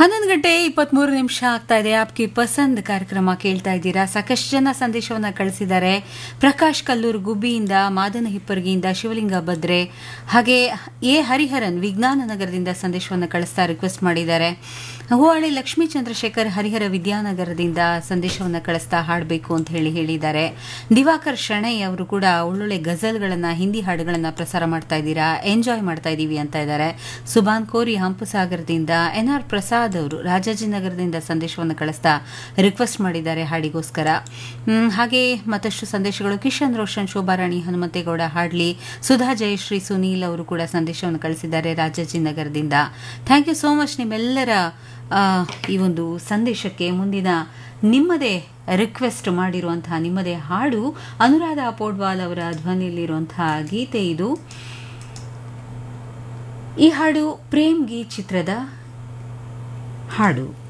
ಹನ್ನೊಂದು ಗಂಟೆ ಇಪ್ಪತ್ಮೂರು ನಿಮಿಷ ಆಗ್ತಾ ಇದೆ ಆಪ್ಕಿ ಪಸಂದ್ ಕಾರ್ಯಕ್ರಮ ಕೇಳ್ತಾ ಇದ್ದೀರಾ ಸಾಕಷ್ಟು ಜನ ಸಂದೇಶವನ್ನ ಕಳಿಸಿದ್ದಾರೆ ಪ್ರಕಾಶ್ ಕಲ್ಲೂರು ಗುಬ್ಬಿಯಿಂದ ಮಾದನ ಹಿಪ್ಪರ್ಗಿಯಿಂದ ಶಿವಲಿಂಗ ಬದ್ರೆ ಹಾಗೆ ಎ ಹರಿಹರನ್ ವಿಜ್ಞಾನ ನಗರದಿಂದ ಸಂದೇಶವನ್ನು ಕಳಿಸ್ತಾ ರಿಕ್ವೆಸ್ಟ್ ಮಾಡಿದ್ದಾರೆ ಹೂವಾಳಿ ಲಕ್ಷ್ಮೀ ಚಂದ್ರಶೇಖರ್ ಹರಿಹರ ವಿದ್ಯಾನಗರದಿಂದ ಸಂದೇಶವನ್ನು ಕಳಿಸ್ತಾ ಹಾಡಬೇಕು ಅಂತ ಹೇಳಿ ಹೇಳಿದ್ದಾರೆ ದಿವಾಕರ್ ಶಣೈ ಅವರು ಕೂಡ ಒಳ್ಳೊಳ್ಳೆ ಗಜಲ್ಗಳನ್ನ ಹಿಂದಿ ಹಾಡುಗಳನ್ನ ಪ್ರಸಾರ ಮಾಡ್ತಾ ಇದ್ದೀರಾ ಎಂಜಾಯ್ ಮಾಡ್ತಾ ಇದ್ದೀವಿ ಅಂತ ಇದ್ದಾರೆ ಸುಬಾನ್ ಕೋರಿ ಹಂಪಸಾಗರದಿಂದ ಎನ್ ಆರ್ ಪ್ರಸಾದ್ ಅವರು ರಾಜಾಜಿನಗರದಿಂದ ಸಂದೇಶವನ್ನು ಕಳಿಸ್ತಾ ರಿಕ್ವೆಸ್ಟ್ ಮಾಡಿದ್ದಾರೆ ಹಾಡಿಗೋಸ್ಕರ ಹ್ಮ್, ಹಾಗೆ ಮತ್ತಷ್ಟು ಸಂದೇಶಗಳು ಕಿಶನ್ ರೋಷನ್ ಶೋಭಾರಾಣಿ ಹನುಮಂತೇಗೌಡ ಹಾಡ್ಲಿ ಸುಧಾ ಜಯಶ್ರೀ ಸುನೀಲ್ ಅವರು ಕೂಡ ಸಂದೇಶವನ್ನು ಕಳಿಸಿದ್ದಾರೆ ರಾಜಾಜಿನಗರದಿಂದ ಥ್ಯಾಂಕ್ ಯು ಸೋ ಮಚ್ ನಿಮ್ಮೆಲ್ಲರ ಆ, ಈ ಒಂದು ಸಂದೇಶಕ್ಕೆ ಮುಂದಿನ ನಿಮ್ಮದೇ ರಿಕ್ವೆಸ್ಟ್ ಮಾಡಿರುವಂತಹ ನಿಮ್ಮದೇ ಹಾಡು ಅನುರಾಧ ಪೋಡ್ವಾಲ್ ಅವರ ಧ್ವನಿಯಲ್ಲಿರುವಂತಹ ಗೀತೆ ಇದು ಈ ಹಾಡು ಪ್ರೇಮ್ ಗೀ ಚಿತ್ರದ ಹಾಡು